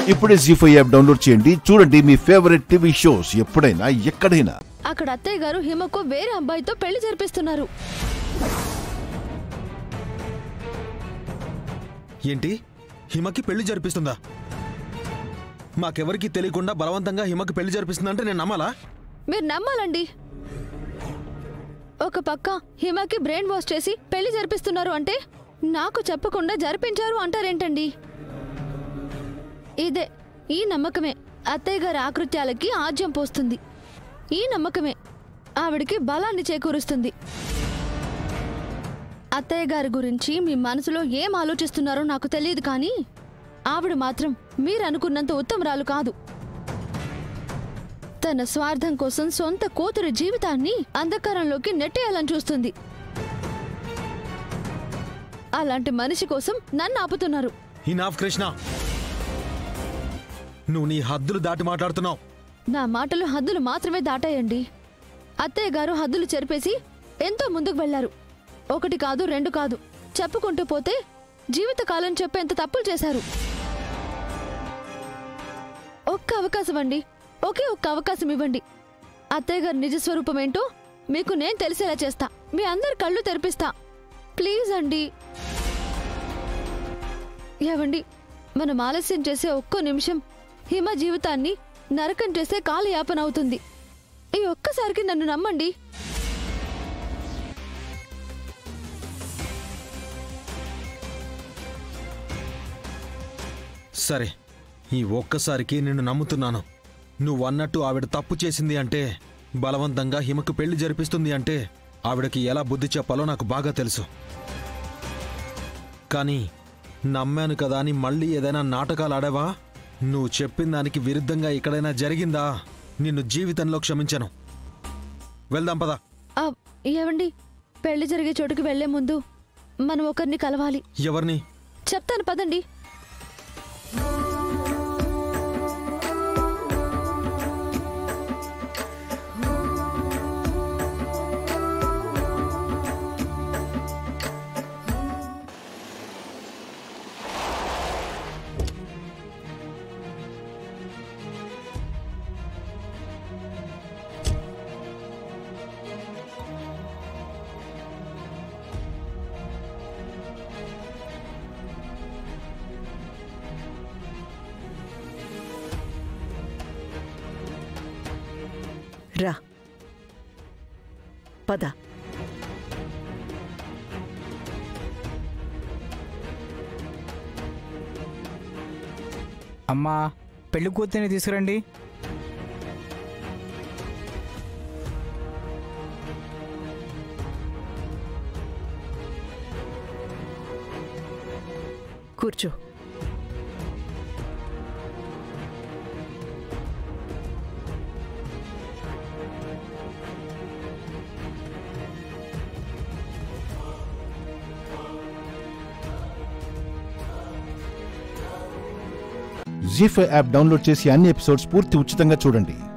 ఇప్పుడే G five app download చేయండి చూడండి మీ ఫేవరెట్ టీవీ షోస్ ఎప్పుడైనా ఎక్కడైనా అక్కడ అత్తయ్య గారు హిమకు వేరే అబ్బాయితో పెళ్లి జరిపిస్తున్నారు ఏంటి హిమకి పెళ్లి జరిపిస్తుందా మాకెవరికి తెలియకుండా బలవంతంగా హిమకి పెళ్లి జరిపిస్తుందంటే నేను నమ్మాలా మీరు నమ్మాలండి ఒక పక్క హిమకి బ్రెయిన్ వాష్ చేసి పెళ్లి జరిపిస్తున్నారు అంటే నాకు చెప్పకుండా జరిపించారు అంటారేంటండి ఇదే ఈ నమ్మకమే అత్తయ్య గారి ఆకృత్యాలకి ఆజ్యం పోస్తుంది ఈ నమ్మకమే ఆవిడికి బలాన్ని చేకూరుస్తుంది అత్తయ్య గారి గురించి మీ మనసులో ఏం ఆలోచిస్తున్నారో నాకు తెలియదు కానీ ఆవిడ మాత్రం మీరు అనుకున్నంత ఉత్తమరాలు కాదు తన స్వార్థం కోసం సొంత కూతురు జీవితాన్ని అంధకారంలోకి నెట్టేయాలని చూస్తుంది అలాంటి మనిషి కోసం నన్ను ఆపుతున్నారు ఇనాఫ్ కృష్ణ నువ్వు నీ హద్దులు దాటి మాట్లాడుతున్నావు నా మాటలు హద్దులు మాత్రమే దాటాయండి అత్తయ్య గారు హద్దులు చెరిపేసి ఎంతో ముందుకు వెళ్లారు ఒకటి కాదు రెండు కాదు చెప్పుకుంటూ పోతే జీవితకాలం చెప్పేంత తప్పులు చేశారు ఒక్క అవకాశం అండి ఒకే ఒక్క అవకాశం ఇవ్వండి అత్తయ్య గారి నిజ స్వరూపం ఏంటో మీకు నేను తెలిసేలా చేస్తా మీ అందరి కళ్ళు తెరిపిస్తా ప్లీజ్ అండి ఏవండి మనం ఆలస్యం చేసే ఒక్కో నిమిషం హిమ జీవితాన్ని నరకం చేసే కాలయాపన అవుతుంది ఈ ఒక్కసారికి నన్ను నమ్మండి సరే ఈ ఒక్కసారికి నిన్ను నమ్ముతున్నాను నువ్వు అన్నట్టు ఆవిడ తప్పు చేసింది అంటే బలవంతంగా హిమకు పెళ్లి జరిపిస్తుంది అంటే ఆవిడకి ఎలా బుద్ధి చెప్పాలో నాకు బాగా తెలుసు కానీ నమ్మాను కదా అని మళ్ళీ ఏదైనా నాటకాలు ఆడావా నువ్వు చెప్పిన దానికి విరుద్ధంగా ఎక్కడైనా జరిగిందా నిన్ను జీవితంలో క్షమించను వెళ్దాం పదా ఆ, ఏవండి పెళ్లి జరిగే చోటుకి వెళ్లే ముందు మనం ఒకరిని కలవాలి ఎవరిని చెప్తాను పదండి రా పద అమ్మా పెళ్లి కూతురిని తీసుకురండి కూర్చో జీ ఫైవ్ యాప్ డౌన్లోడ్ చేసి అన్ని ఎపిసోడ్స్ పూర్తి ఉచితంగా చూడండి